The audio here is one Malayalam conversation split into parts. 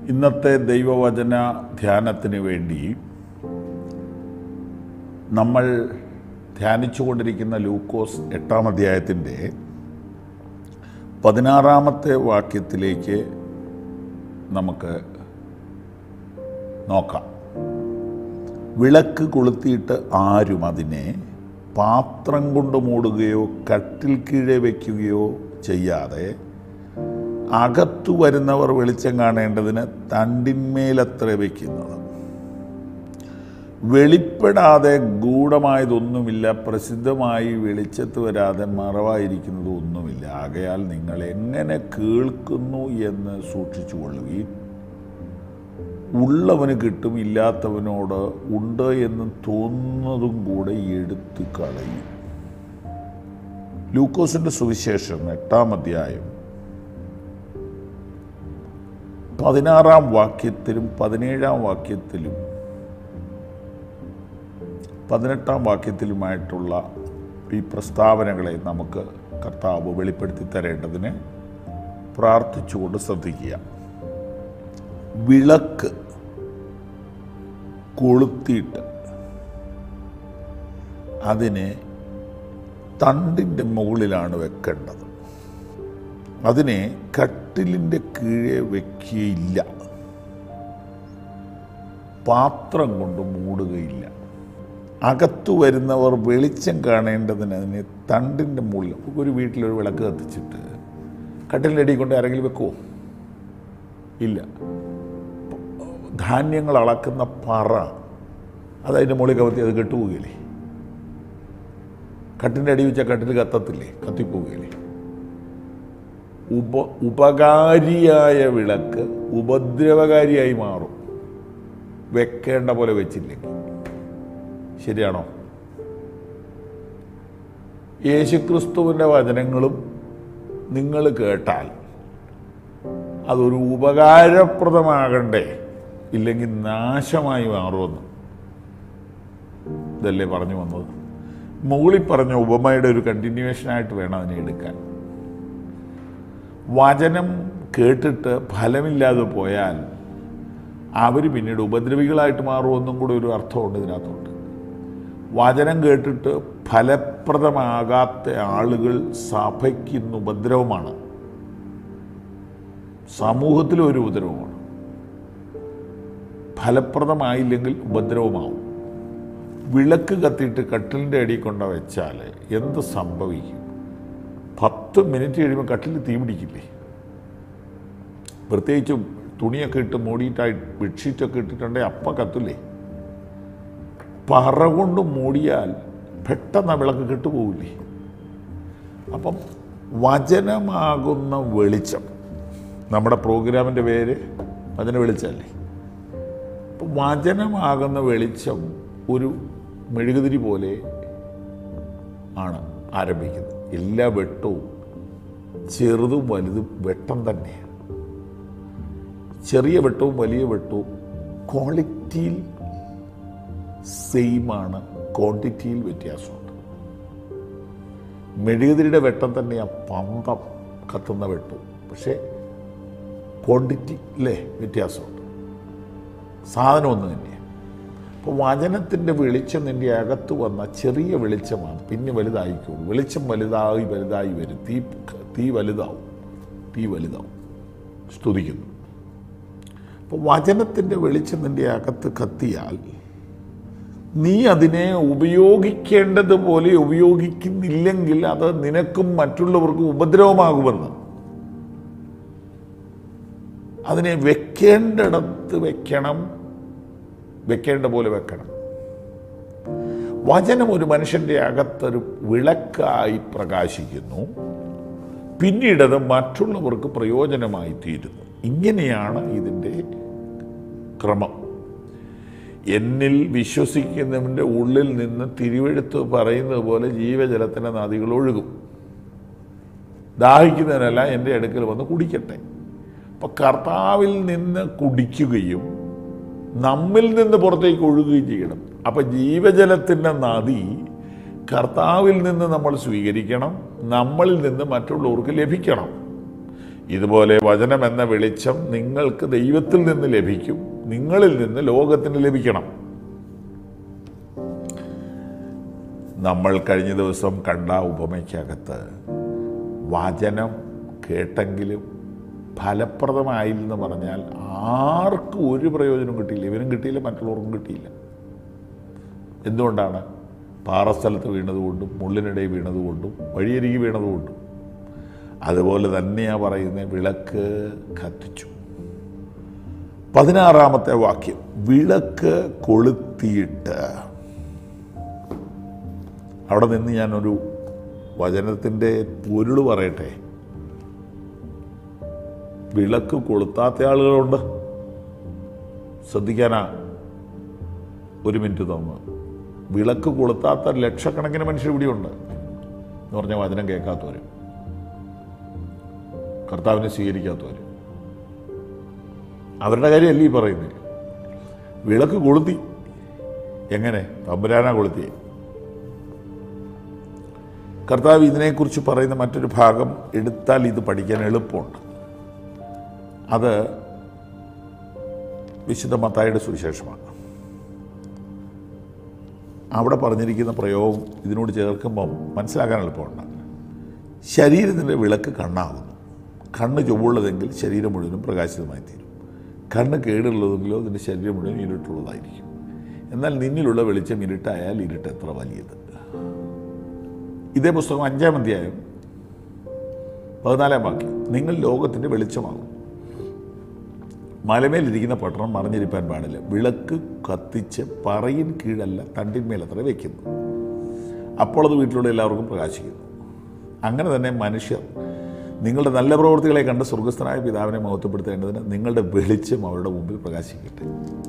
ഇന്നത്തെ ദൈവവചന ധ്യാനത്തിന് വേണ്ടി നമ്മൾ ധ്യാനിച്ചുകൊണ്ടിരിക്കുന്ന ലൂക്കോസ് എട്ടാം അധ്യായത്തിൻ്റെ പതിനാറാമത്തെ വാക്യത്തിലേക്ക് നമുക്ക് നോക്കാം വിളക്ക് കൊളുത്തിയിട്ട് ആരും അതിനെ പാത്രം കൊണ്ട് മൂടുകയോ കട്ടിൽ കീഴെ വയ്ക്കുകയോ ചെയ്യാതെ അകത്തു വരുന്നവർ വെളിച്ചം കാണേണ്ടതിന് തണ്ടിന്മേലത്ര വയ്ക്കുന്നത് വെളിപ്പെടാതെ ഗൂഢമായതൊന്നുമില്ല പ്രസിദ്ധമായി വെളിച്ചത്ത് വരാതെ മറവായിരിക്കുന്നത് ഒന്നുമില്ല ആകയാൽ നിങ്ങൾ എങ്ങനെ കേൾക്കുന്നു എന്ന് സൂക്ഷിച്ചുകൊള്ളുകയും ഉള്ളവന് കിട്ടും ഇല്ലാത്തവനോട് ഉണ്ട് എന്ന് തോന്നുന്നതും കൂടെ എടുത്തു കളയും ലൂക്കോസിന്റെ സുവിശേഷം എട്ടാം അധ്യായം പതിനാറാം വാക്യത്തിലും പതിനേഴാം വാക്യത്തിലും പതിനെട്ടാം വാക്യത്തിലുമായിട്ടുള്ള ഈ പ്രസ്താവനകളെ നമുക്ക് കർത്താവ് വെളിപ്പെടുത്തി തരേണ്ടതിന് പ്രാർത്ഥിച്ചുകൊണ്ട് ശ്രദ്ധിക്കുക വിളക്ക് കൊളുത്തിയിട്ട് അതിനെ തണ്ടിൻ്റെ മുകളിലാണ് വെക്കേണ്ടത് അതിനെ കട്ടിലിൻ്റെ കീഴെ വയ്ക്കുകയില്ല പാത്രം കൊണ്ട് മൂടുകയില്ല അകത്തു വരുന്നവർ വെളിച്ചം കാണേണ്ടതിന് അതിനെ തണ്ടിൻ്റെ മുകളിൽ ഒരു വീട്ടിലൊരു വിളക്ക് കത്തിച്ചിട്ട് കട്ടിലിൻ്റെ അടി കൊണ്ട് ആരെങ്കിലും വെക്കുമോ ഇല്ല ധാന്യങ്ങൾ അളക്കുന്ന പറ അതതിൻ്റെ മുകളിൽ കവത്തി അത് കെട്ടുപോവുകയില്ലേ കട്ടിൻ്റെ അടി വെച്ചാൽ കട്ടിൽ കത്തത്തില്ലേ കത്തിപ്പോവുകയില്ലേ ഉപ ഉപകാരിയായ വിളക്ക് ഉപദ്രവകാരിയായി മാറും വെക്കേണ്ട പോലെ വെച്ചില്ലെങ്കിൽ ശരിയാണോ യേശുക്രിസ്തുവിൻ്റെ വചനങ്ങളും നിങ്ങൾ കേട്ടാൽ അതൊരു ഉപകാരപ്രദമാകണ്ടേ ഇല്ലെങ്കിൽ നാശമായി മാറുമെന്ന് ഇതല്ലേ പറഞ്ഞു വന്നത് മുകളിൽ പറഞ്ഞ ഉപമയുടെ ഒരു കണ്ടിന്യൂവേഷനായിട്ട് വേണം അതിനെ എടുക്കാൻ വചനം കേട്ടിട്ട് ഫലമില്ലാതെ പോയാൽ അവർ പിന്നീട് ഉപദ്രവികളായിട്ട് മാറുമെന്നും കൂടെ ഒരു അർത്ഥമുണ്ട് ഇതിനകത്തുണ്ട് വചനം കേട്ടിട്ട് ഫലപ്രദമാകാത്ത ആളുകൾ സഭയ്ക്ക് ഇന്ന് ഉപദ്രവമാണ് സമൂഹത്തിലും ഒരു ഉപദ്രവമാണ് ഫലപ്രദമായില്ലെങ്കിൽ ഉപദ്രവമാവും വിളക്ക് കത്തിയിട്ട് കട്ടിലിൻ്റെ അടി കൊണ്ട വെച്ചാൽ എന്ത് സംഭവിക്കും പത്ത് മിനിറ്റ് കഴിയുമ്പോൾ കട്ടിൽ തീ പിടിക്കില്ലേ പ്രത്യേകിച്ചും തുണിയൊക്കെ ഇട്ട് മൂടിയിട്ടായി ബെഡ്ഷീറ്റൊക്കെ ഇട്ടിട്ടുണ്ടെങ്കിൽ അപ്പം കത്തില്ലേ പറ കൊണ്ട് മൂടിയാൽ പെട്ടെന്ന് ആ വിളക്ക് കെട്ടുപോകില്ലേ അപ്പം വചനമാകുന്ന വെളിച്ചം നമ്മുടെ പ്രോഗ്രാമിൻ്റെ പേര് വചന വെളിച്ചമല്ലേ അപ്പം വചനമാകുന്ന വെളിച്ചം ഒരു മെഴുകുതിരി പോലെ ആണ് ആരംഭിക്കുന്നത് എല്ലാ വെട്ടവും ചെറുതും വലുതും വെട്ടം തന്നെയാണ് ചെറിയ വെട്ടവും വലിയ വെട്ടവും ക്വാളിറ്റിയിൽ സെയിമാണ് ക്വാണ്ടിറ്റിയിൽ വ്യത്യാസമുണ്ട് മെഴുകുതിരിയുടെ വെട്ടം തന്നെയാണ് പന്തം കത്തുന്ന വെട്ടവും പക്ഷേ ക്വാണ്ടിറ്റി അല്ലേ വ്യത്യാസമുണ്ട് സാധനം ഒന്ന് തന്നെയാണ് അപ്പോൾ വചനത്തിൻ്റെ വെളിച്ചം നിൻ്റെ അകത്ത് വന്ന ചെറിയ വെളിച്ചമാണ് പിന്നെ വലുതായിക്കോളൂ വെളിച്ചം വലുതായി വലുതായി വരും തീ തീ വലുതാവും തീ വലുതാവും സ്തുതിക്കുന്നു അപ്പോൾ വചനത്തിൻ്റെ വെളിച്ചം നിൻ്റെ അകത്ത് കത്തിയാൽ നീ അതിനെ ഉപയോഗിക്കേണ്ടതുപോലെ ഉപയോഗിക്കുന്നില്ലെങ്കിൽ അത് നിനക്കും മറ്റുള്ളവർക്കും ഉപദ്രവമാകുമെന്ന് അതിനെ വെക്കേണ്ടിടത്ത് വെക്കണം വെക്കേണ്ട പോലെ വെക്കണം വചനം ഒരു മനുഷ്യൻ്റെ അകത്തൊരു വിളക്കായി പ്രകാശിക്കുന്നു പിന്നീടത് മറ്റുള്ളവർക്ക് പ്രയോജനമായി തീരുന്നു ഇങ്ങനെയാണ് ഇതിൻ്റെ ക്രമം എന്നിൽ വിശ്വസിക്കുന്നവൻ്റെ ഉള്ളിൽ നിന്ന് തിരുവെഴുത്ത് പറയുന്നത് പോലെ ജീവജലത്തിൻ്റെ നദികൾ ഒഴുകും ദാഹിക്കുന്നതിനല്ല എൻ്റെ അടുക്കൽ വന്ന് കുടിക്കട്ടെ അപ്പം കർത്താവിൽ നിന്ന് കുടിക്കുകയും നമ്മിൽ നിന്ന് പുറത്തേക്ക് ഒഴുകുകയും ചെയ്യണം അപ്പം ജീവജലത്തിൻ്റെ നദി കർത്താവിൽ നിന്ന് നമ്മൾ സ്വീകരിക്കണം നമ്മളിൽ നിന്ന് മറ്റുള്ളവർക്ക് ലഭിക്കണം ഇതുപോലെ വചനം എന്ന വെളിച്ചം നിങ്ങൾക്ക് ദൈവത്തിൽ നിന്ന് ലഭിക്കും നിങ്ങളിൽ നിന്ന് ലോകത്തിന് ലഭിക്കണം നമ്മൾ കഴിഞ്ഞ ദിവസം കണ്ട ഉപമയ്ക്കകത്ത് വചനം കേട്ടെങ്കിലും ഫലപ്രദമായില്ലെന്ന് പറഞ്ഞാൽ ആർക്കും ഒരു പ്രയോജനം കിട്ടിയില്ല ഇവനും കിട്ടിയില്ല മറ്റുള്ളവർക്കും കിട്ടിയില്ല എന്തുകൊണ്ടാണ് പാറസ്ഥലത്ത് വീണതുകൊണ്ടും മുള്ളിനിടയിൽ വീണതുകൊണ്ടും വഴിയരികി വീണതുകൊണ്ടും അതുപോലെ തന്നെയാണ് പറയുന്നത് വിളക്ക് കത്തിച്ചു പതിനാറാമത്തെ വാക്യം വിളക്ക് കൊളുത്തിയിട്ട് അവിടെ നിന്ന് ഞാനൊരു വചനത്തിൻ്റെ പൊരുൾ പറയട്ടെ വിളക്ക് കൊളുത്താത്ത ആളുകളുണ്ട് ശ്രദ്ധിക്കാനാ ഒരു മിനിറ്റ് തന്നു വിളക്ക് കൊളുത്താത്ത ലക്ഷക്കണക്കിന് മനുഷ്യർ ഇവിടെയുണ്ട് എന്ന് പറഞ്ഞാൽ വചനം കേൾക്കാത്തവർ കർത്താവിനെ സ്വീകരിക്കാത്തവർ അവരുടെ കാര്യമല്ല ഈ പറയുന്നത് വിളക്ക് കൊളുത്തി എങ്ങനെ തമ്പുരാനാ കൊളുത്തിയേ കർത്താവ് ഇതിനെക്കുറിച്ച് പറയുന്ന മറ്റൊരു ഭാഗം എടുത്താൽ ഇത് പഠിക്കാൻ എളുപ്പമുണ്ട് അത് വിശുദ്ധ മത്തായുടെ സുവിശേഷമാണ് അവിടെ പറഞ്ഞിരിക്കുന്ന പ്രയോഗം ഇതിനോട് ചേർക്കുമ്പം മനസ്സിലാക്കാൻ എളുപ്പമുണ്ട് ശരീരത്തിൻ്റെ വിളക്ക് കണ്ണാകുന്നു കണ്ണ് ചൊവ്വുള്ളതെങ്കിൽ ശരീരം മുഴുവനും പ്രകാശിതമായി തീരും കണ്ണ് കേടുള്ളതെങ്കിലോ അതിൻ്റെ ശരീരം മുഴുവൻ ഇരുട്ടുള്ളതായിരിക്കും എന്നാൽ നിന്നിലുള്ള വെളിച്ചം ഇരുട്ടായാൽ ഇരുട്ട് എത്ര വലിയത് ഇതേ പുസ്തകം അഞ്ചാം അധ്യായം പതിനാലാം വാക്യം നിങ്ങൾ ലോകത്തിൻ്റെ വെളിച്ചമാകും മലമേലിരിക്കുന്ന പട്ടണം മറിഞ്ഞിരിപ്പാൻ പാടില്ല വിളക്ക് കത്തിച്ച് പറയിൻ കീഴല്ല തണ്ടിന്മേൽ അത്ര വയ്ക്കുന്നു അപ്പോൾ അത് വീട്ടിലുള്ള എല്ലാവർക്കും പ്രകാശിക്കുന്നു അങ്ങനെ തന്നെ മനുഷ്യർ നിങ്ങളുടെ നല്ല പ്രവൃത്തികളെ കണ്ട് സ്വർഗസ്ഥനായ പിതാവിനെ മഹത്വപ്പെടുത്തേണ്ടതിന് നിങ്ങളുടെ വെളിച്ചം അവരുടെ മുമ്പിൽ പ്രകാശിക്കട്ടെ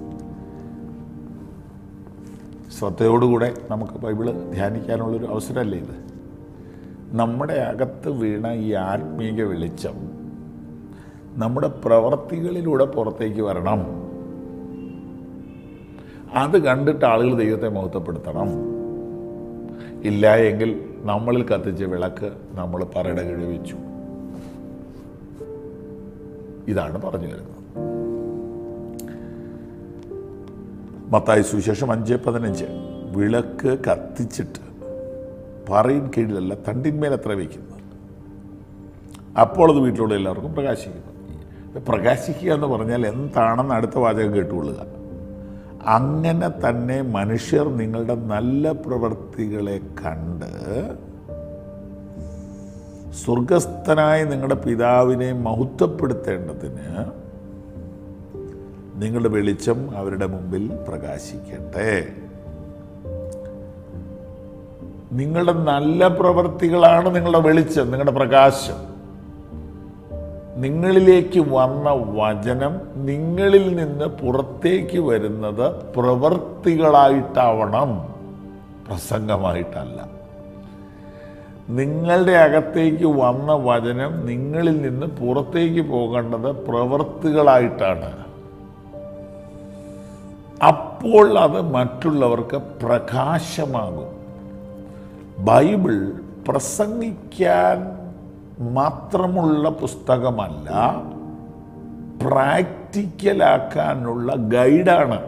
ശ്രദ്ധയോടുകൂടെ നമുക്ക് ബൈബിള് ധ്യാനിക്കാനുള്ളൊരു അവസരമല്ലേ ഇത് നമ്മുടെ അകത്ത് വീണ ഈ ആത്മീക വെളിച്ചം നമ്മുടെ പ്രവർത്തികളിലൂടെ പുറത്തേക്ക് വരണം അത് കണ്ടിട്ട് ആളുകൾ ദൈവത്തെ മഹത്വപ്പെടുത്തണം ഇല്ല എങ്കിൽ നമ്മളിൽ കത്തിച്ച വിളക്ക് നമ്മൾ പറയുടെ കഴിവിച്ചു ഇതാണ് പറഞ്ഞു വരുന്നത് മത്തായി സുവിശേഷം അഞ്ച് പതിനഞ്ച് വിളക്ക് കത്തിച്ചിട്ട് പറയിൻ കീഴിലല്ല തണ്ടിന്മേൽ എത്ര വയ്ക്കുന്നത് അപ്പോൾ അത് വീട്ടിലുള്ള എല്ലാവർക്കും പ്രകാശിക്കുന്നു പ്രകാശിക്കുക എന്ന് പറഞ്ഞാൽ എന്താണെന്ന് അടുത്ത വാചകം കേട്ടുകൊള്ളുക അങ്ങനെ തന്നെ മനുഷ്യർ നിങ്ങളുടെ നല്ല പ്രവൃത്തികളെ കണ്ട് സ്വർഗസ്ഥനായ നിങ്ങളുടെ പിതാവിനെ മഹത്വപ്പെടുത്തേണ്ടതിന് നിങ്ങളുടെ വെളിച്ചം അവരുടെ മുമ്പിൽ പ്രകാശിക്കട്ടെ നിങ്ങളുടെ നല്ല പ്രവൃത്തികളാണ് നിങ്ങളുടെ വെളിച്ചം നിങ്ങളുടെ പ്രകാശം നിങ്ങളിലേക്ക് വന്ന വചനം നിങ്ങളിൽ നിന്ന് പുറത്തേക്ക് വരുന്നത് പ്രവൃത്തികളായിട്ടാവണം പ്രസംഗമായിട്ടല്ല നിങ്ങളുടെ അകത്തേക്ക് വന്ന വചനം നിങ്ങളിൽ നിന്ന് പുറത്തേക്ക് പോകേണ്ടത് പ്രവൃത്തികളായിട്ടാണ് അപ്പോൾ അത് മറ്റുള്ളവർക്ക് പ്രകാശമാകും ബൈബിൾ പ്രസംഗിക്കാൻ മാത്രമുള്ള പുസ്തകമല്ല പ്രാക്ടിക്കലാക്കാനുള്ള ഗൈഡാണ്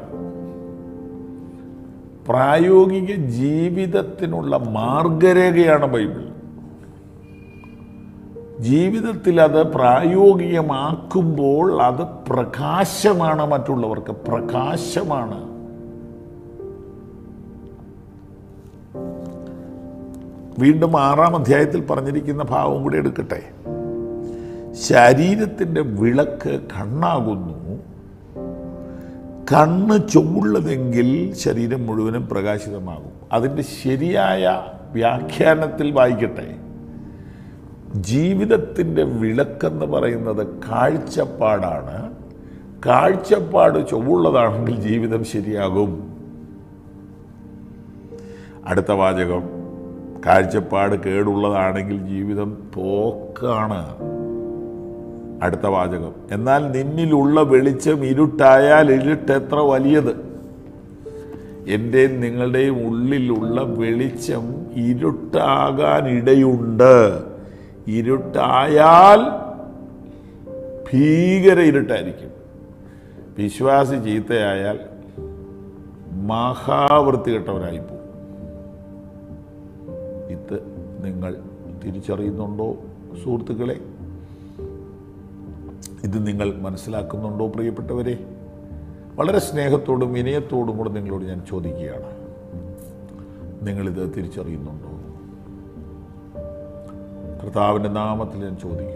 പ്രായോഗിക ജീവിതത്തിനുള്ള മാർഗരേഖയാണ് ബൈബിൾ ജീവിതത്തിൽ അത് പ്രായോഗികമാക്കുമ്പോൾ അത് പ്രകാശമാണ് മറ്റുള്ളവർക്ക് പ്രകാശമാണ് വീണ്ടും ആറാം അധ്യായത്തിൽ പറഞ്ഞിരിക്കുന്ന ഭാവം കൂടി എടുക്കട്ടെ ശരീരത്തിൻ്റെ വിളക്ക് കണ്ണാകുന്നു കണ്ണ് ചൊവ്വുള്ളതെങ്കിൽ ശരീരം മുഴുവനും പ്രകാശിതമാകും അതിൻ്റെ ശരിയായ വ്യാഖ്യാനത്തിൽ വായിക്കട്ടെ ജീവിതത്തിൻ്റെ വിളക്കെന്ന് പറയുന്നത് കാഴ്ചപ്പാടാണ് കാഴ്ചപ്പാട് ചൊവ്വുള്ളതാണെങ്കിൽ ജീവിതം ശരിയാകും അടുത്ത വാചകം കാഴ്ചപ്പാട് കേടുള്ളതാണെങ്കിൽ ജീവിതം പോക്കാണ് അടുത്ത വാചകം എന്നാൽ നിന്നിലുള്ള വെളിച്ചം ഇരുട്ടായാൽ ഇരുട്ട് എത്ര വലിയത് എൻ്റെയും നിങ്ങളുടെയും ഉള്ളിലുള്ള വെളിച്ചം ഇരുട്ടാകാൻ ഇടയുണ്ട് ഇരുട്ടായാൽ ഭീകര ഇരുട്ടായിരിക്കും വിശ്വാസി ചീത്തയായാൽ മഹാവൃത്തികെട്ടവരായിപ്പോവും ഇത് നിങ്ങൾ തിരിച്ചറിയുന്നുണ്ടോ സുഹൃത്തുക്കളെ ഇത് നിങ്ങൾ മനസ്സിലാക്കുന്നുണ്ടോ പ്രിയപ്പെട്ടവരെ വളരെ സ്നേഹത്തോടും വിനയത്തോടും കൂടെ നിങ്ങളോട് ഞാൻ ചോദിക്കുകയാണ് നിങ്ങളിത് തിരിച്ചറിയുന്നുണ്ടോ കർത്താവിൻ്റെ നാമത്തിൽ ഞാൻ ചോദിക്കുന്നു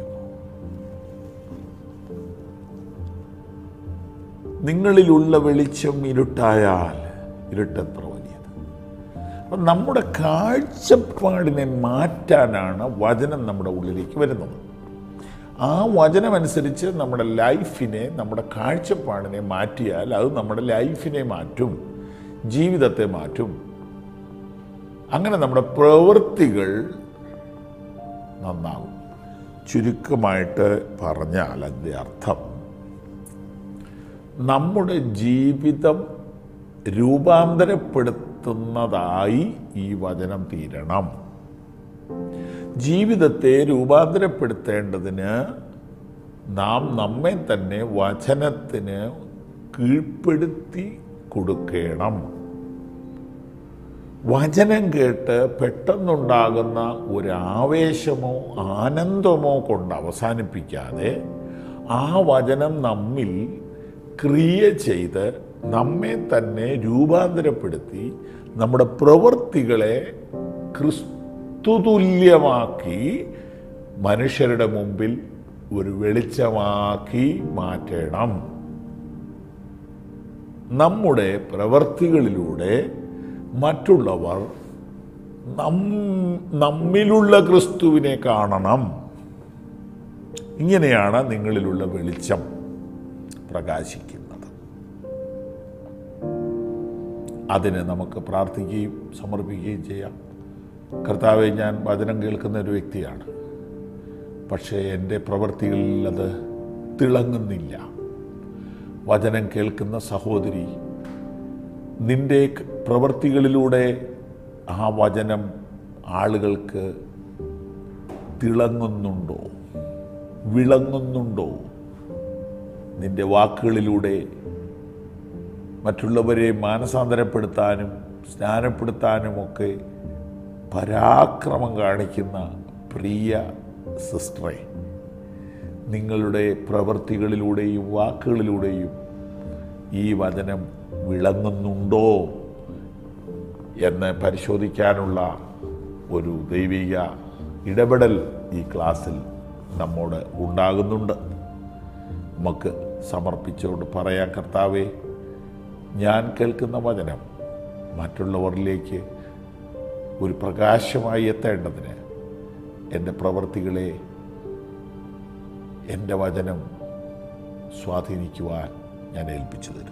നിങ്ങളിലുള്ള വെളിച്ചം ഇരുട്ടായാൽ ഇരുട്ടെത്ര വലിയത് അപ്പം നമ്മുടെ കാഴ്ചപ്പാടിനെ മാറ്റാനാണ് വചനം നമ്മുടെ ഉള്ളിലേക്ക് വരുന്നത് ആ വചനമനുസരിച്ച് നമ്മുടെ ലൈഫിനെ നമ്മുടെ കാഴ്ചപ്പാടിനെ മാറ്റിയാൽ അത് നമ്മുടെ ലൈഫിനെ മാറ്റും ജീവിതത്തെ മാറ്റും അങ്ങനെ നമ്മുടെ പ്രവൃത്തികൾ നന്നാകും ചുരുക്കമായിട്ട് പറഞ്ഞാൽ അതിൻ്റെ അർത്ഥം നമ്മുടെ ജീവിതം രൂപാന്തരപ്പെടുത്തുന്നതായി ഈ വചനം തീരണം ജീവിതത്തെ രൂപാന്തരപ്പെടുത്തേണ്ടതിന് നാം നമ്മെ തന്നെ വചനത്തിന് കീഴ്പ്പെടുത്തി കൊടുക്കണം വചനം കേട്ട് പെട്ടെന്നുണ്ടാകുന്ന ഒരു ആവേശമോ ആനന്ദമോ കൊണ്ട് അവസാനിപ്പിക്കാതെ ആ വചനം നമ്മിൽ ക്രിയ ചെയ്ത് നമ്മെ തന്നെ രൂപാന്തരപ്പെടുത്തി നമ്മുടെ പ്രവൃത്തികളെ ക്രിസ്തുതുല്യമാക്കി മനുഷ്യരുടെ മുമ്പിൽ ഒരു വെളിച്ചമാക്കി മാറ്റണം നമ്മുടെ പ്രവൃത്തികളിലൂടെ മറ്റുള്ളവർ നം നമ്മിലുള്ള ക്രിസ്തുവിനെ കാണണം ഇങ്ങനെയാണ് നിങ്ങളിലുള്ള വെളിച്ചം പ്രകാശിക്കുന്നത് അതിന് നമുക്ക് പ്രാർത്ഥിക്കുകയും സമർപ്പിക്കുകയും ചെയ്യാം കർത്താവെ ഞാൻ വചനം കേൾക്കുന്ന ഒരു വ്യക്തിയാണ് പക്ഷേ എൻ്റെ പ്രവൃത്തികളിൽ അത് തിളങ്ങുന്നില്ല വചനം കേൾക്കുന്ന സഹോദരി നിന്റെ പ്രവൃത്തികളിലൂടെ ആ വചനം ആളുകൾക്ക് തിളങ്ങുന്നുണ്ടോ വിളങ്ങുന്നുണ്ടോ നിന്റെ വാക്കുകളിലൂടെ മറ്റുള്ളവരെ മാനസാന്തരപ്പെടുത്താനും സ്നാനപ്പെടുത്താനുമൊക്കെ പരാക്രമം കാണിക്കുന്ന പ്രിയ സിസ്റ്ററെ നിങ്ങളുടെ പ്രവൃത്തികളിലൂടെയും വാക്കുകളിലൂടെയും ഈ വചനം വിളങ്ങുന്നുണ്ടോ എന്ന് പരിശോധിക്കാനുള്ള ഒരു ദൈവിക ഇടപെടൽ ഈ ക്ലാസ്സിൽ നമ്മോട് ഉണ്ടാകുന്നുണ്ട് നമുക്ക് സമർപ്പിച്ചുകൊണ്ട് പറയാം കർത്താവേ ഞാൻ കേൾക്കുന്ന വചനം മറ്റുള്ളവരിലേക്ക് ഒരു പ്രകാശമായി എത്തേണ്ടതിന് എൻ്റെ പ്രവൃത്തികളെ എൻ്റെ വചനം സ്വാധീനിക്കുവാൻ ഞാൻ ഏൽപ്പിച്ചു തരുന്നു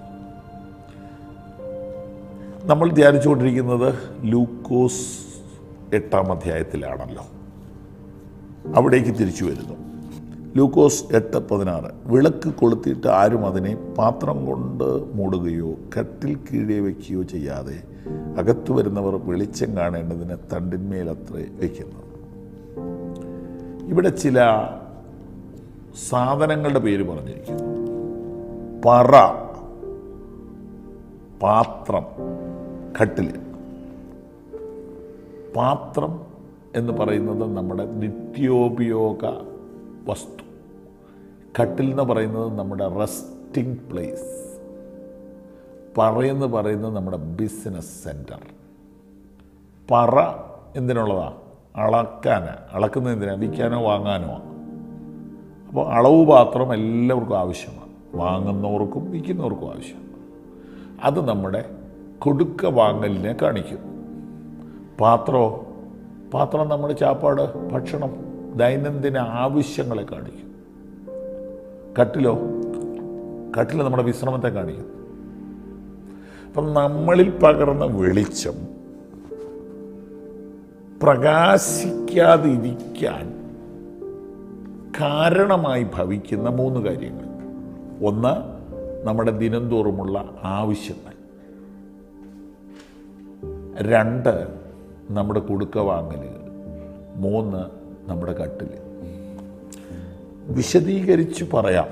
നമ്മൾ ധ്യാനിച്ചുകൊണ്ടിരിക്കുന്നത് ലൂക്കോസ് എട്ടാം അധ്യായത്തിലാണല്ലോ അവിടേക്ക് തിരിച്ചു വരുന്നു ലൂക്കോസ് എട്ട് പതിനാറ് വിളക്ക് കൊളുത്തിയിട്ട് ആരും അതിനെ പാത്രം കൊണ്ട് മൂടുകയോ കട്ടിൽ കീഴെ വയ്ക്കുകയോ ചെയ്യാതെ അകത്തു വരുന്നവർ വെളിച്ചം കാണേണ്ടതിന് തണ്ടിന്മേലത്രേ വയ്ക്കുന്നത് ഇവിടെ ചില സാധനങ്ങളുടെ പേര് പറഞ്ഞിരിക്കുന്നു പറ പാത്രം കട്ടിൽ പാത്രം എന്ന് പറയുന്നത് നമ്മുടെ നിത്യോപയോഗ വസ്തു കട്ടിൽ എന്ന് പറയുന്നത് നമ്മുടെ റെസ്റ്റിംഗ് പ്ലേസ് പറയെന്ന് പറയുന്നത് നമ്മുടെ ബിസിനസ് സെൻറ്റർ പറ എന്തിനുള്ളതാ അളക്കാൻ അളക്കുന്ന എന്തിനാ വിൽക്കാനോ വാങ്ങാനോ അപ്പോൾ അളവ് പാത്രം എല്ലാവർക്കും ആവശ്യമാണ് വാങ്ങുന്നവർക്കും വിൽക്കുന്നവർക്കും ആവശ്യമാണ് അത് നമ്മുടെ കൊടുക്ക വാങ്ങലിനെ കാണിക്കും പാത്രമോ പാത്രം നമ്മുടെ ചാപ്പാട് ഭക്ഷണം ദൈനംദിന ആവശ്യങ്ങളെ കാണിക്കും കട്ടിലോ കട്ടിൽ നമ്മുടെ വിശ്രമത്തെ കാണിക്കും അപ്പം നമ്മളിൽ പകർന്ന വെളിച്ചം പ്രകാശിക്കാതിരിക്കാൻ കാരണമായി ഭവിക്കുന്ന മൂന്ന് കാര്യങ്ങൾ ഒന്ന് നമ്മുടെ ദിനംതോറുമുള്ള ആവശ്യങ്ങൾ രണ്ട് നമ്മുടെ കുടുക്ക വാങ്ങലുകൾ മൂന്ന് നമ്മുടെ കട്ടിൽ വിശദീകരിച്ച് പറയാം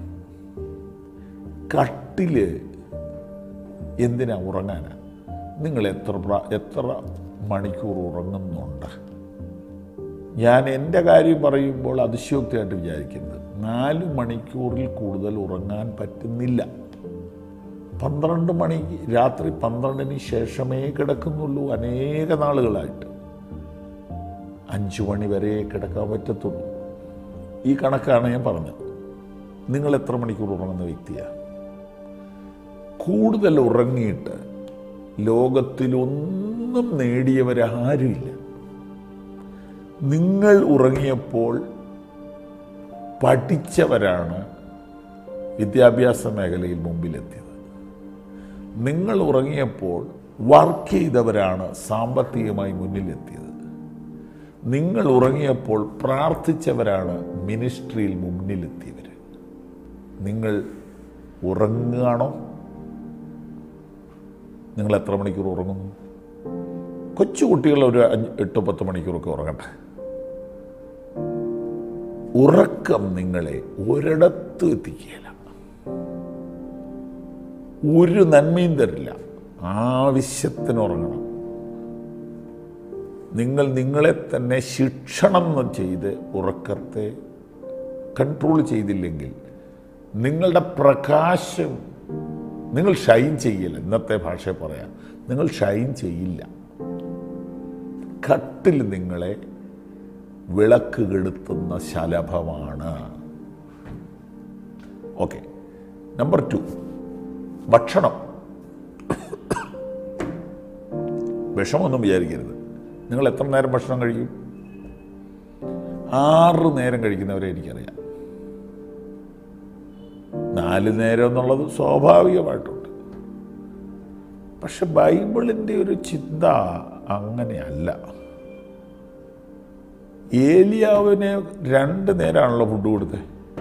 കട്ടില് എന്തിനാ ഉറങ്ങാനാ നിങ്ങൾ എത്ര പ്ര- എത്ര മണിക്കൂർ ഉറങ്ങുന്നുണ്ട് ഞാൻ എൻ്റെ കാര്യം പറയുമ്പോൾ അതിശയോക്തിയായിട്ട് വിചാരിക്കുന്നത് നാല് മണിക്കൂറിൽ കൂടുതൽ ഉറങ്ങാൻ പറ്റുന്നില്ല പന്ത്രണ്ട് മണി രാത്രി പന്ത്രണ്ടിന് ശേഷമേ കിടക്കുന്നുള്ളൂ അനേക നാളുകളായിട്ട് അഞ്ചു മണി വരെ കിടക്കാൻ പറ്റത്തുള്ളൂ ഈ കണക്കാണ് ഞാൻ പറഞ്ഞത് നിങ്ങൾ എത്ര മണിക്കൂർ ഉറങ്ങുന്ന വ്യക്തിയാണ് കൂടുതൽ ഉറങ്ങിയിട്ട് ലോകത്തിലൊന്നും നേടിയവരാരുമില്ല നിങ്ങൾ ഉറങ്ങിയപ്പോൾ പഠിച്ചവരാണ് വിദ്യാഭ്യാസ മേഖലയിൽ മുമ്പിലെത്തിയത് നിങ്ങൾ ഉറങ്ങിയപ്പോൾ വർക്ക് ചെയ്തവരാണ് സാമ്പത്തികമായി മുന്നിലെത്തിയത് നിങ്ങൾ ഉറങ്ങിയപ്പോൾ പ്രാർത്ഥിച്ചവരാണ് മിനിസ്ട്രിയിൽ മുന്നിലെത്തിയവർ നിങ്ങൾ ഉറങ്ങുകയാണോ നിങ്ങൾ എത്ര മണിക്കൂർ ഉറങ്ങുന്നു കൊച്ചു കുട്ടികൾ ഒരു അഞ്ച് എട്ട് പത്ത് മണിക്കൂറൊക്കെ ഉറങ്ങട്ടെ ഉറക്കം നിങ്ങളെ ഒരിടത്തും എത്തിക്കുകയില്ല ഒരു നന്മയും തരില്ല ആവശ്യത്തിന് ഉറങ്ങണം നിങ്ങൾ നിങ്ങളെ തന്നെ ശിക്ഷണം ചെയ്ത് ഉറക്കത്തെ കൺട്രോൾ ചെയ്തില്ലെങ്കിൽ നിങ്ങളുടെ പ്രകാശം നിങ്ങൾ ഷൈൻ ചെയ്യില്ല ഇന്നത്തെ ഭാഷ പറയാം നിങ്ങൾ ഷൈൻ ചെയ്യില്ല കട്ടിൽ നിങ്ങളെ വിളക്ക് കെടുത്തുന്ന ശലഭമാണ് ഓക്കെ നമ്പർ ടു ഭക്ഷണം വിഷമൊന്നും വിചാരിക്കരുത് നിങ്ങൾ എത്ര നേരം ഭക്ഷണം കഴിക്കും ആറ് നേരം കഴിക്കുന്നവരെ എനിക്കറിയാം നാല് നേരം എന്നുള്ളത് സ്വാഭാവികമായിട്ടുണ്ട് പക്ഷെ ബൈബിളിൻ്റെ ഒരു ചിന്ത അങ്ങനെയല്ല ഏലിയാവിന് രണ്ട് നേരമാണല്ലോ ഫുഡ് കൊടുത്തത്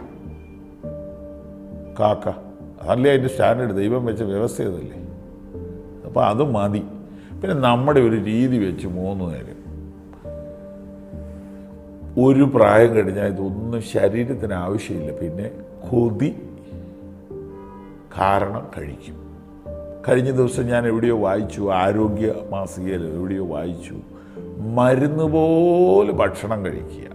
കാക്ക അതല്ലേ അതിൻ്റെ സ്റ്റാൻഡേർഡ് ദൈവം വെച്ച വ്യവസ്ഥ ഇതല്ലേ അപ്പോൾ അത് മതി പിന്നെ നമ്മുടെ ഒരു രീതി വെച്ച് മൂന്ന് നേരം ഒരു പ്രായം കഴിഞ്ഞാൽ ഇതൊന്നും ശരീരത്തിന് ആവശ്യമില്ല പിന്നെ കൊതി കാരണം കഴിക്കും കഴിഞ്ഞ ദിവസം ഞാൻ എവിടെയോ വായിച്ചു ആരോഗ്യ മാസികയിൽ എവിടെയോ വായിച്ചു മരുന്ന് പോലെ ഭക്ഷണം കഴിക്കുക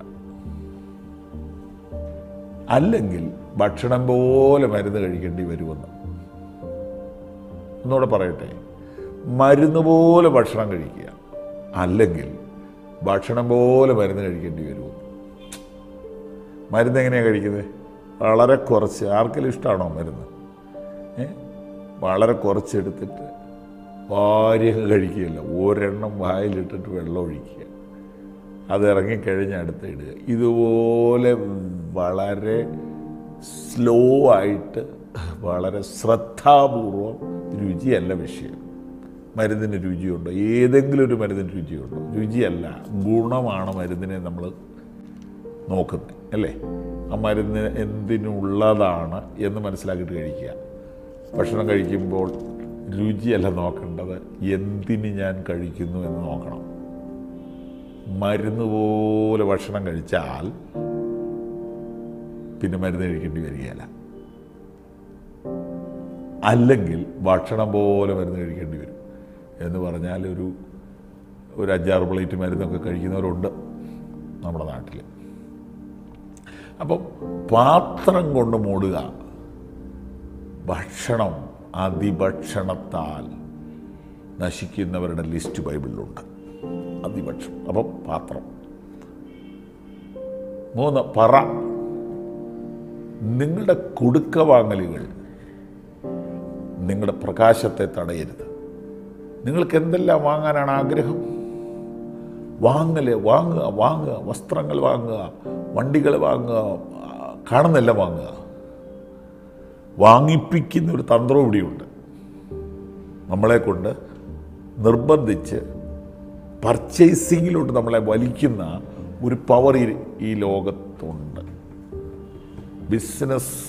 അല്ലെങ്കിൽ ഭക്ഷണം പോലെ മരുന്ന് കഴിക്കേണ്ടി വരുമെന്ന് ഒന്നുകൂടെ പറയട്ടെ മരുന്ന് പോലെ ഭക്ഷണം കഴിക്കുക അല്ലെങ്കിൽ ഭക്ഷണം പോലെ മരുന്ന് കഴിക്കേണ്ടി വരുമെന്ന് മരുന്ന് എങ്ങനെയാണ് കഴിക്കുന്നത് വളരെ കുറച്ച് ആർക്കെങ്കിലും ഇഷ്ടമാണോ മരുന്ന് ഏ? വളരെ കുറച്ചെടുത്തിട്ട് വാരിയൊക്കെ കഴിക്കുകയില്ല ഒരെണ്ണം വായിലിട്ടിട്ട് വെള്ളം ഒഴിക്കുക അത് ഇറങ്ങിക്കഴിഞ്ഞ് അടുത്ത് ഇടുക ഇതുപോലെ വളരെ സ്ലോ ആയിട്ട് വളരെ ശ്രദ്ധാപൂർവം രുചിയല്ല വിഷയം മരുന്നിന് രുചിയുണ്ടോ ഏതെങ്കിലും ഒരു മരുന്നിന് രുചിയുണ്ടോ രുചിയല്ല ഗുണമാണ് മരുന്നിനെ നമ്മൾ നോക്കുന്നത് അല്ലേ ആ മരുന്ന് എന്തിനുള്ളതാണ് എന്ന് മനസ്സിലാക്കിയിട്ട് കഴിക്കുക ഭക്ഷണം കഴിക്കുമ്പോൾ രുചിയല്ല നോക്കേണ്ടത് എന്തിന് ഞാൻ കഴിക്കുന്നു എന്ന് നോക്കണം മരുന്ന് പോലെ ഭക്ഷണം കഴിച്ചാൽ പിന്നെ മരുന്ന് കഴിക്കേണ്ടി വരികയില്ല അല്ലെങ്കിൽ ഭക്ഷണം പോലെ മരുന്ന് കഴിക്കേണ്ടി വരും എന്ന് പറഞ്ഞാൽ ഒരു ഒരു അഞ്ചാറ് പ്ലേറ്റ് മരുന്നൊക്കെ കഴിക്കുന്നവരുണ്ട് നമ്മുടെ നാട്ടിൽ അപ്പം പാത്രം കൊണ്ട് മൂടുക ഭക്ഷണം അതിഭക്ഷണത്താൽ നശിക്കുന്നവരുടെ ലിസ്റ്റ് ബൈബിളിലുണ്ട് അതിഭക്ഷണം അപ്പം പാത്രം മൂന്ന് പറ നിങ്ങളുടെ കുടുക്ക വാങ്ങലുകൾ നിങ്ങളുടെ പ്രകാശത്തെ തടയരുത് നിങ്ങൾക്ക് എന്തെല്ലാം വാങ്ങാനാണ് ആഗ്രഹം വാങ്ങല് വാങ്ങുക വാങ്ങുക വസ്ത്രങ്ങൾ വാങ്ങുക വണ്ടികൾ വാങ്ങുക ആ, കാണുന്നെല്ലാം വാങ്ങുക വാങ്ങിപ്പിക്കുന്ന ഒരു തന്ത്രം ഇവിടെയുണ്ട് നമ്മളെ കൊണ്ട് നിർബന്ധിച്ച് പർച്ചേസിങ്ങിലോട്ട് നമ്മളെ വലിക്കുന്ന ഒരു പവർ ഈ ഈ ലോകത്തുണ്ട് ബിസിനസ്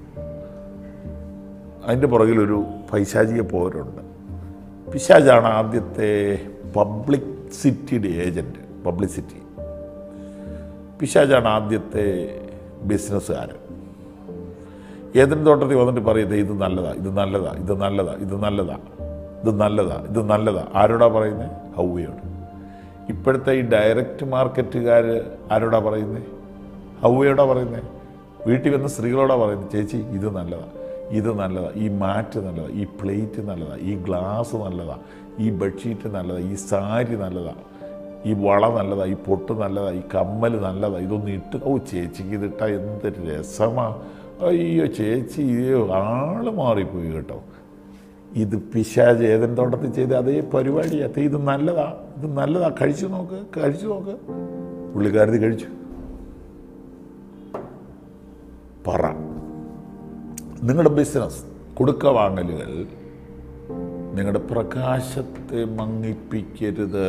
അതിൻ്റെ പുറകിലൊരു പൈശാചിക പോരുണ്ട് പിശാചാണ് ആദ്യത്തെ പബ്ലിസിറ്റിയുടെ ഏജൻറ്റ് പബ്ലിസിറ്റി പിശാചാണ് ആദ്യത്തെ ബിസിനസ്സുകാരൻ ഏതെങ്കിലും തോട്ടത്തിൽ വന്നിട്ട് പറയുന്നത് ഇത് നല്ലതാ ഇത് നല്ലതാ ഇത് നല്ലതാ ഇത് നല്ലതാ ഇത് നല്ലതാ ഇത് നല്ലതാ ആരോടാ പറയുന്നത് ഹൗവയോട് ഇപ്പോഴത്തെ ഈ ഡയറക്റ്റ് മാർക്കറ്റുകാർ ആരോടാ പറയുന്നത് ഹൗവയോടാ പറയുന്നത് വീട്ടിൽ വന്ന സ്ത്രീകളോടാ പറയുന്നത് ചേച്ചി ഇത് നല്ലതാ ഇത് നല്ലതാ ഈ മാറ്റ് നല്ലതാ ഈ പ്ലേറ്റ് നല്ലതാ ഈ ഗ്ലാസ് നല്ലതാ ഈ ബെഡ്ഷീറ്റ് നല്ലതാ ഈ സാരി നല്ലതാ ഈ വള നല്ലതാ ഈ പൊട്ട് നല്ലതാ ഈ കമ്മൽ നല്ലതാ ഇതൊന്നും ഇട്ട് ഓ ചേച്ചിക്ക് ഇതിട്ട എന്ത് രസമാ അയ്യോ ചേച്ചി അയ്യോ ആള് മാറിപ്പോയി കേട്ടോ ഇത് പിശാജ് ഏതൻ തോട്ടത്തിൽ ചെയ്ത അതേ പരിപാടിയാ ഇത് നല്ലതാ ഇത് നല്ലതാ കഴിച്ചു നോക്ക് കഴിച്ചു നോക്ക് പുള്ളിക്കാരത്തി കഴിച്ചു പറ നിങ്ങളുടെ ബിസിനസ് കൊടുക്ക വാങ്ങലുകൾ നിങ്ങളുടെ പ്രകാശത്തെ മങ്ങിപ്പിക്കരുത്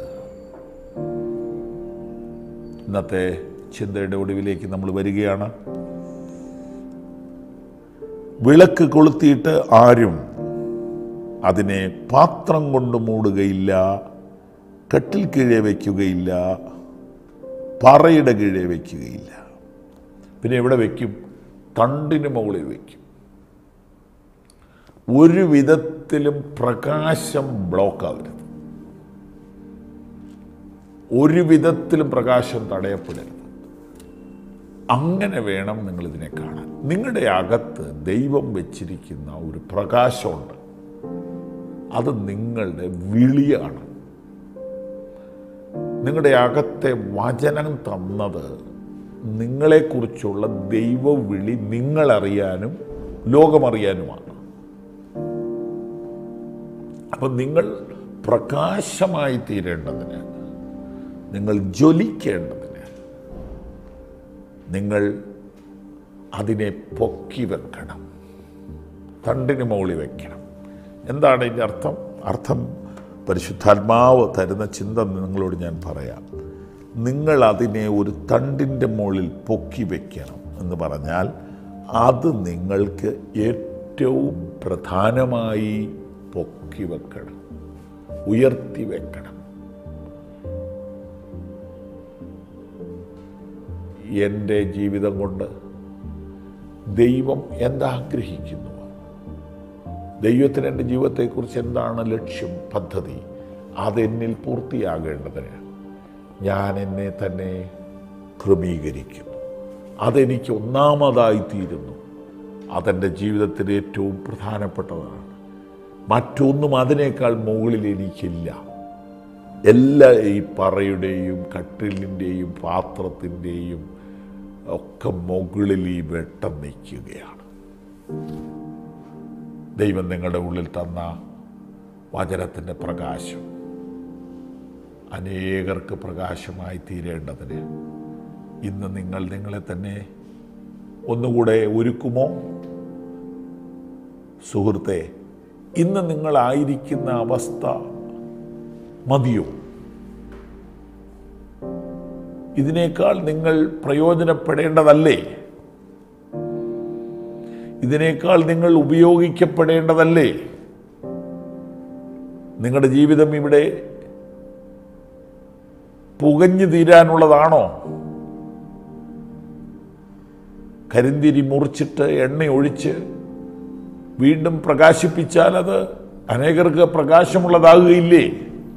ഇന്നത്തെ ചിന്തയുടെ ഒടുവിലേക്ക് നമ്മൾ വരികയാണ് വിളക്ക് കൊളുത്തിയിട്ട് ആരും അതിനെ പാത്രം കൊണ്ട് മൂടുകയില്ല കട്ടിൽ കീഴെ വയ്ക്കുകയില്ല പറയുടെ കീഴെ വയ്ക്കുകയില്ല പിന്നെ എവിടെ വയ്ക്കും തണ്ടിന് മുകളിൽ വയ്ക്കും ഒരു വിധത്തിലും പ്രകാശം ബ്ലോക്കാവരുത് ഒരു വിധത്തിലും പ്രകാശം തടയപ്പെടരുത് അങ്ങനെ വേണം നിങ്ങളിതിനെ കാണാൻ നിങ്ങളുടെ അകത്ത് ദൈവം വെച്ചിരിക്കുന്ന ഒരു പ്രകാശമുണ്ട് അത് നിങ്ങളുടെ വിളിയാണ് നിങ്ങളുടെ അകത്തെ വചനം തന്നത് നിങ്ങളെക്കുറിച്ചുള്ള ദൈവവിളി നിങ്ങളറിയാനും ലോകമറിയാനുമാണ് അപ്പം നിങ്ങൾ പ്രകാശമായി തീരേണ്ടതിന് നിങ്ങൾ ജ്വലിക്കേണ്ടതിന് നിങ്ങൾ അതിനെ പൊക്കി വെക്കണം തണ്ടിന് മുകളിൽ വെക്കണം എന്താണ് ഇതിൻ്റെ അർത്ഥം അർത്ഥം പരിശുദ്ധാത്മാവ് തരുന്ന ചിന്ത നിങ്ങളോട് ഞാൻ പറയാം നിങ്ങൾ അതിനെ ഒരു തണ്ടിൻ്റെ മുകളിൽ പൊക്കി വെക്കണം എന്ന് പറഞ്ഞാൽ അത് നിങ്ങൾക്ക് ഏറ്റവും പ്രധാനമായി പൊക്കി വെക്കണം ഉയർത്തി വെക്കണം എൻ്റെ ജീവിതം കൊണ്ട് ദൈവം എന്താഗ്രഹിക്കുന്നു ദൈവത്തിന് എൻ്റെ ജീവിതത്തെക്കുറിച്ച് എന്താണ് ലക്ഷ്യം പദ്ധതി അതെന്നിൽ പൂർത്തിയാകേണ്ടതിന് ഞാൻ എന്നെ തന്നെ ക്രമീകരിക്കുന്നു അതെനിക്ക് ഒന്നാമതായി തീരുന്നു അതെൻ്റെ ജീവിതത്തിൽ ഏറ്റവും പ്രധാനപ്പെട്ടതാണ് മറ്റൊന്നും അതിനേക്കാൾ മുകളിൽ എനിക്കില്ല എല്ലാ ഈ പറയുടെയും കട്ടിലിൻ്റെയും പാത്രത്തിൻ്റെയും ഒക്കെ മുകളിൽ ഈ വെട്ടം നിൽക്കുകയാണ് ദൈവം നിങ്ങളുടെ ഉള്ളിൽ തന്ന വചനത്തിൻ്റെ പ്രകാശം അനേകർക്ക് പ്രകാശമായി തീരേണ്ടതിന് ഇന്ന് നിങ്ങൾ നിങ്ങളെ തന്നെ ഒന്നുകൂടെ ഒരുക്കുമോ സുഹൃത്തെ ഇന്ന് നിങ്ങളായിരിക്കുന്ന അവസ്ഥ മതിയോ ഇതിനേക്കാൾ നിങ്ങൾ പ്രയോജനപ്പെടേണ്ടതല്ലേ ഇതിനേക്കാൾ നിങ്ങൾ ഉപയോഗിക്കപ്പെടേണ്ടതല്ലേ നിങ്ങളുടെ ജീവിതം ഇവിടെ പുകഞ്ഞു തീരാനുള്ളതാണോ കരിന്തിരി മുറിച്ചിട്ട് എണ്ണ ഒഴിച്ച് വീണ്ടും പ്രകാശിപ്പിച്ചാൽ അത് അനേകർക്ക് പ്രകാശമുള്ളതാകുകയില്ലേ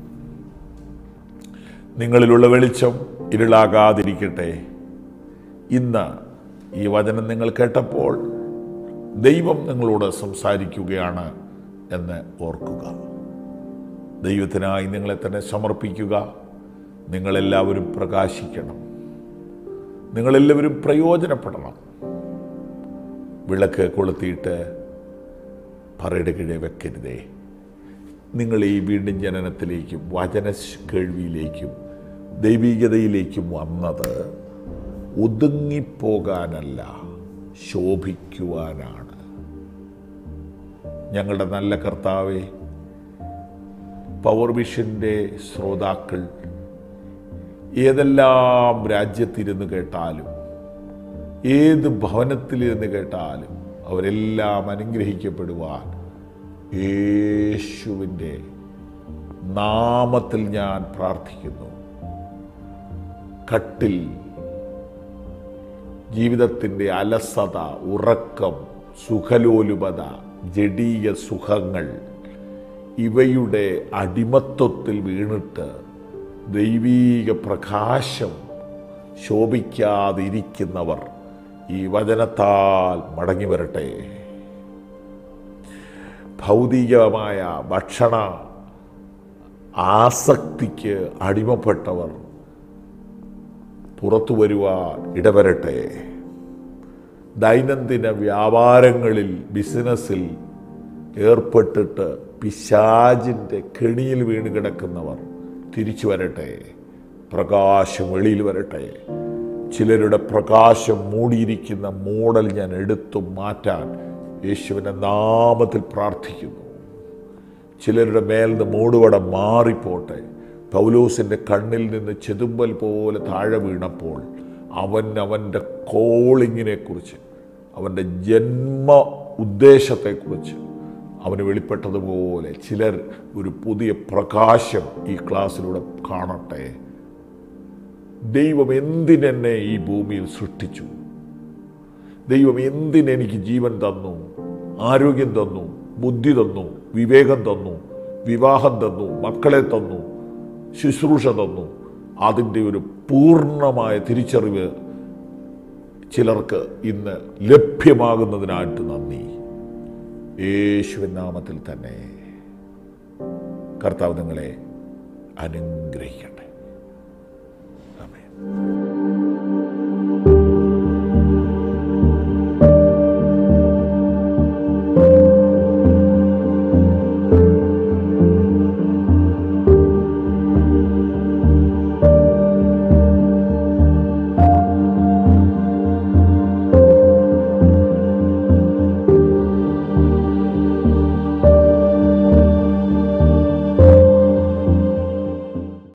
നിങ്ങളിലുള്ള വെളിച്ചം ഇരുളാകാതിരിക്കട്ടെ ഇന്ന് ഈ വചനം നിങ്ങൾ കേട്ടപ്പോൾ ദൈവം നിങ്ങളോട് സംസാരിക്കുകയാണ് എന്ന് ഓർക്കുക ദൈവത്തിനായി നിങ്ങളെ തന്നെ സമർപ്പിക്കുക നിങ്ങളെല്ലാവരും പ്രകാശിക്കണം നിങ്ങളെല്ലാവരും പ്രയോജനപ്പെടണം വിളക്ക് കൊളുത്തിയിട്ട് പറയുടെ കീഴെ വെക്കരുതേ നിങ്ങൾ ഈ വീണ്ടും ജനനത്തിലേക്കും വചന കേൾവിയിലേക്കും ദൈവികതയിലേക്കും വന്നത് ഒതുങ്ങിപ്പോകാനല്ല ശോഭിക്കുവാനാണ് ഞങ്ങളുടെ നല്ല കർത്താവെ പവർ വിഷൻ്റെ ശ്രോതാക്കൾ ഏതെല്ലാം രാജ്യത്തിരുന്ന് കേട്ടാലും ഏത് ഭവനത്തിലിരുന്ന് കേട്ടാലും അവരെല്ലാം അനുഗ്രഹിക്കപ്പെടുവാൻ യേശുവിൻ്റെ നാമത്തിൽ ഞാൻ പ്രാർത്ഥിക്കുന്നു കട്ടിൽ ജീവിതത്തിൻ്റെ അലസത ഉറക്കം സുഖലോലുപത ജഡീയ സുഖങ്ങൾ ഇവയുടെ അടിമത്വത്തിൽ വീണിട്ട് ദൈവീക പ്രകാശം ശോഭിക്കാതിരിക്കുന്നവർ ഈ വചനത്താൽ മടങ്ങി വരട്ടെ ഭൗതികമായ ഭക്ഷണ ആസക്തിക്ക് അടിമപ്പെട്ടവർ പുറത്തു വരുവാൻ ഇടവരട്ടെ ദൈനംദിന വ്യാപാരങ്ങളിൽ ബിസിനസ്സിൽ ഏർപ്പെട്ടിട്ട് പിശാജിൻ്റെ കെണിയിൽ വീണ് കിടക്കുന്നവർ തിരിച്ചു വരട്ടെ പ്രകാശം വെളിയിൽ വരട്ടെ ചിലരുടെ പ്രകാശം മൂടിയിരിക്കുന്ന മൂടൽ ഞാൻ എടുത്തു മാറ്റാൻ യേശുവിൻ്റെ നാമത്തിൽ പ്രാർത്ഥിക്കുന്നു ചിലരുടെ മേൽ നിന്ന് മൂടുവടം മാറിപ്പോട്ടെ പൗലോസിൻ്റെ കണ്ണിൽ നിന്ന് ചെതുമ്പൽ പോലെ താഴെ വീണപ്പോൾ അവൻ അവൻ്റെ കോളിങ്ങിനെക്കുറിച്ച് അവൻ്റെ ജന്മ ഉദ്ദേശത്തെക്കുറിച്ച് അവന് വെളിപ്പെട്ടതുപോലെ ചിലർ ഒരു പുതിയ പ്രകാശം ഈ ക്ലാസ്സിലൂടെ കാണട്ടെ ദൈവം എന്തിനെന്നെ ഈ ഭൂമിയിൽ സൃഷ്ടിച്ചു ദൈവം എന്തിനെനിക്ക് ജീവൻ തന്നു ആരോഗ്യം തന്നു ബുദ്ധി തന്നു വിവേകം തന്നു വിവാഹം തന്നു മക്കളെ തന്നു ശുശ്രൂഷ തന്നു അതിൻ്റെ ഒരു പൂർണ്ണമായ തിരിച്ചറിവ് ചിലർക്ക് ഇന്ന് ലഭ്യമാകുന്നതിനായിട്ട് നന്ദി യേശുവിൻ നാമത്തിൽ തന്നെ കർത്താവ് നിങ്ങളെ അനുഗ്രഹിക്കട്ടെ ആമേൻ